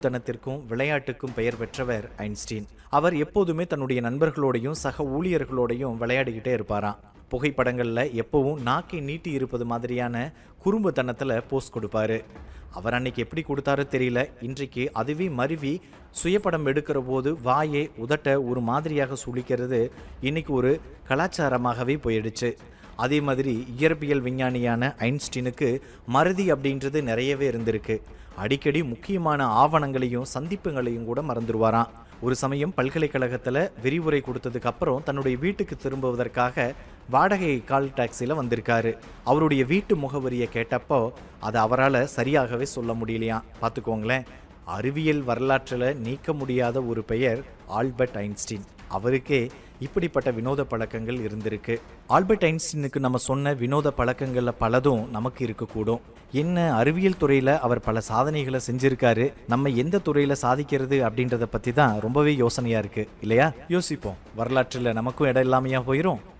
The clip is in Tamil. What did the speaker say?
தனத்திற்கும் விளையாட்டுக்கும் பெயர் பெற்றவர் ஐன்ஸ்டீன் அவர் எப்போதுமே தன்னுடைய நண்பர்களோடையும் சக ஊழியர்களோடையும் விளையாடிக்கிட்டே இருப்பாராம் புகைப்படங்கள்ல எப்பவும் நாக்கை நீட்டி இருப்பது மாதிரியான குறும்புத்தனத்துல போஸ் கொடுப்பாரு அவர் அன்னைக்கு எப்படி கொடுத்தாரோ தெரியல இன்றைக்கு அதுவே மருவி சுயப்படம் எடுக்கிற போது வாயை உதட்ட ஒரு மாதிரியாக சுளிக்கிறது இன்னைக்கு ஒரு கலாச்சாரமாகவே போயிடுச்சு அதே மாதிரி இயற்பியல் விஞ்ஞானியான ஐன்ஸ்டீனுக்கு மறதி அப்படின்றது நிறையவே இருந்திருக்கு அடிக்கடி முக்கியமான ஆவணங்களையும் சந்திப்புகளையும் கூட மறந்துடுவாராம் ஒரு சமயம் பல்கலைக்கழகத்தில் விரிவுரை கொடுத்ததுக்கு அப்புறம் தன்னுடைய வீட்டுக்கு திரும்புவதற்காக வாடகை கால் டாக்ஸியில் வந்திருக்காரு அவருடைய வீட்டு முகவரியை கேட்டப்போ அதை அவரால் சரியாகவே சொல்ல முடியலையாம் பார்த்துக்கோங்களேன் அறிவியல் வரலாற்றில் நீக்க முடியாத ஒரு பெயர் ஆல்பர்ட் ஐன்ஸ்டீன் அவருக்கே இப்படிப்பட்ட வினோத பழக்கங்கள் இருந்திருக்கு ஆல்பர்ட் ஐன்ஸ்டீனுக்கு நம்ம சொன்ன வினோத பழக்கங்களில் பலதும் நமக்கு இருக்கக்கூடும் என்ன அறிவியல் துறையில் அவர் பல சாதனைகளை செஞ்சிருக்காரு நம்ம எந்த துறையில் சாதிக்கிறது அப்படின்றத பற்றி தான் ரொம்பவே யோசனையாக இருக்கு இல்லையா யோசிப்போம் வரலாற்றில் நமக்கும் இடம் இல்லாமையா போயிடும்